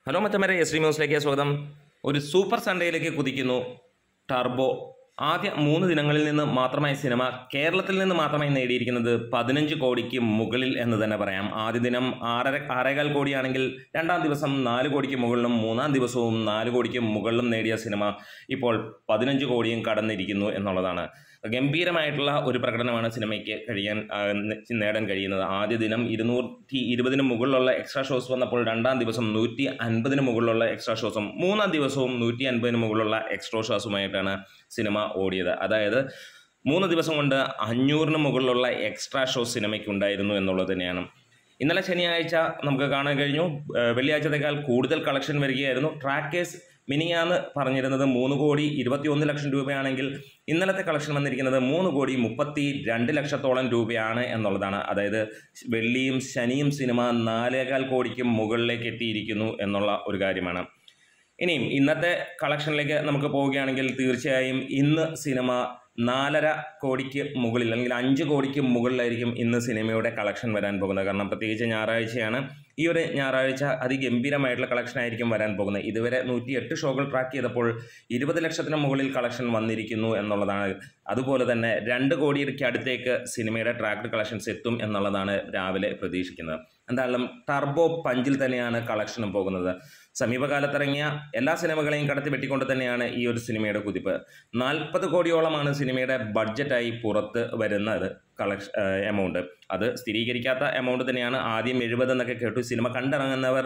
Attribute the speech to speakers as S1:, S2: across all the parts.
S1: hello മച്ചമ്മരെ S D ന്യൂസിലേക്ക് സ്വാഗതം ഒരു സൂപ്പർ സൺഡേയിലേക്ക് കുതിക്കുന്നു ടർബോ ആദ്യ മൂന്ന് ദിനങ്ങളിൽ നിന്ന് മാത്രമായി സിനിമ കേരളത്തിൽ നിന്ന് മാത്രമായി നേടിയിരിക്കുന്നത് പതിനഞ്ച് കോടിക്ക് മുകളിൽ എന്ന് തന്നെ പറയാം ആദ്യ ദിനം ആറര ആറേകാൽ കോടിയാണെങ്കിൽ രണ്ടാം ദിവസം നാല് കോടിക്ക് മുകളിലും മൂന്നാം ദിവസവും നാല് കോടിക്ക് മുകളിലും നേടിയ സിനിമ ഇപ്പോൾ പതിനഞ്ച് കോടിയും കടന്നിരിക്കുന്നു എന്നുള്ളതാണ് ഗംഭീരമായിട്ടുള്ള ഒരു പ്രകടനമാണ് സിനിമയ്ക്ക് കഴിയാൻ ആ, ന- നേടാൻ കഴിയുന്നത് ആദ്യ ദിനം ഇരുന്നൂറ്റി ഇരുപതിന് മുകളിലുള്ള എക്സ്ട്രാ ഷോസ് വന്നപ്പോൾ രണ്ടാം ദിവസം നൂറ്റി അൻപതിന് മുകളിലുള്ള എക്സ്ട്രാ ഷോസും മൂന്നാം ദിവസവും നൂറ്റി അൻപതിന് മുകളിലുള്ള എക്സ്ട്രാ ഷോസുമായിട്ടാണ് സിനിമ ഓടിയത് അതായത് മൂന്ന് ദിവസം കൊണ്ട് അഞ്ഞൂറിന് മുകളിലുള്ള എക്സ്ട്രാ ഷോ സിനിമയ്ക്ക് ഉണ്ടായിരുന്നു എന്നുള്ളത് തന്നെയാണ് ഇന്നലെ ശനിയാഴ്ച നമുക്ക് കാണാൻ കഴിഞ്ഞു ഏഹ് വെള്ളിയാഴ്ചത്തേക്കാൾ കൂടുതൽ കളക്ഷൻ വരികയായിരുന്നു ട്രാക്കേഴ്സ് മിനിയാന്ന് പറഞ്ഞിരുന്നത് മൂന്ന് കോടി ഇരുപത്തി ഒന്ന് ലക്ഷം രൂപയാണെങ്കിൽ ഇന്നലത്തെ കളക്ഷൻ വന്നിരിക്കുന്നത് മൂന്ന് കോടി മുപ്പത്തി രണ്ട് ലക്ഷത്തോളം രൂപയാണ് എന്നുള്ളതാണ് അതായത് വെള്ളിയും ശനിയും സിനിമ നാലേകാൽ കോടിക്ക് മുകളിലേക്ക് എത്തിയിരിക്കുന്നു എന്നുള്ള ഒരു കാര്യമാണ് ഇനിയും ഇന്നത്തെ കളക്ഷനിലേക്ക് നമുക്ക് പോവുകയാണെങ്കിൽ തീർച്ചയായും ഇന്ന് സിനിമ നാലര കോടിക്ക് മുകളിൽ അല്ലെങ്കിൽ അഞ്ച് കോടിക്ക് മുകളിലായിരിക്കും ഇന്ന് സിനിമയുടെ കളക്ഷൻ വരാൻ പോകുന്നത് കാരണം പ്രത്യേകിച്ച് ഞായറാഴ്ചയാണ് ഈ ഒരു ഞായറാഴ്ച അതിഗംഭീരമായിട്ടുള്ള കളക്ഷൻ ആയിരിക്കും വരാൻ പോകുന്നത് ഇതുവരെ നൂറ്റി എട്ട് ഷോകൾ ട്രാക്ക് ചെയ്തപ്പോൾ ഇരുപത് ലക്ഷത്തിന് മുകളിൽ കളക്ഷൻ വന്നിരിക്കുന്നു എന്നുള്ളതാണ് അതുപോലെ തന്നെ രണ്ട് കോടിക്ക് അടുത്തേക്ക് സിനിമയുടെ ട്രാക്ട് കളക്ഷൻസ് എത്തും എന്നുള്ളതാണ് രാവിലെ പ്രതീക്ഷിക്കുന്നത് എന്തായാലും ടർബോ പഞ്ചിൽ തന്നെയാണ് കളക്ഷനും പോകുന്നത് സമീപകാലത്തിറങ്ങിയ എല്ലാ സിനിമകളെയും കടത്തി വെട്ടിക്കൊണ്ട് തന്നെയാണ് ഈ ഒരു സിനിമയുടെ കുതിപ്പ് നാൽപ്പത് കോടിയോളമാണ് സിനിമയുടെ ബഡ്ജറ്റായി പുറത്ത് വരുന്നത് കളക്ഷൻ എമൗണ്ട് അത് സ്ഥിരീകരിക്കാത്ത എമൗണ്ട് തന്നെയാണ് ആദ്യം എഴുപത് എന്നൊക്കെ കേട്ടു സിനിമ കണ്ടിറങ്ങുന്നവർ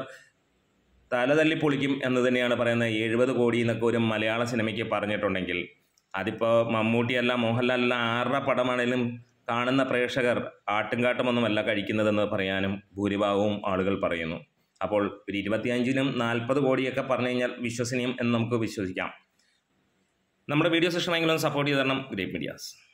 S1: തലതല്ലി പൊളിക്കും എന്ന് തന്നെയാണ് പറയുന്നത് എഴുപത് കോടി എന്നൊക്കെ ഒരു മലയാള സിനിമയ്ക്ക് പറഞ്ഞിട്ടുണ്ടെങ്കിൽ അതിപ്പോൾ മമ്മൂട്ടിയല്ല മോഹൻലാലല്ല ആരുടെ പടമാണേലും കാണുന്ന പ്രേക്ഷകർ ആട്ടുംകാട്ടുമൊന്നുമല്ല കഴിക്കുന്നതെന്ന് പറയാനും ഭൂരിഭാഗവും ആളുകൾ പറയുന്നു അപ്പോൾ ഒരു ഇരുപത്തിയഞ്ചിനും നാൽപ്പത് കോടിയൊക്കെ പറഞ്ഞു കഴിഞ്ഞാൽ വിശ്വസനീയം എന്ന് നമുക്ക് വിശ്വസിക്കാം നമ്മുടെ വീഡിയോസ് ഇഷ്ടമെങ്കിലും സപ്പോർട്ട് ചെയ്ത് തരണം ഗ്രേറ്റ് മീഡിയാസ്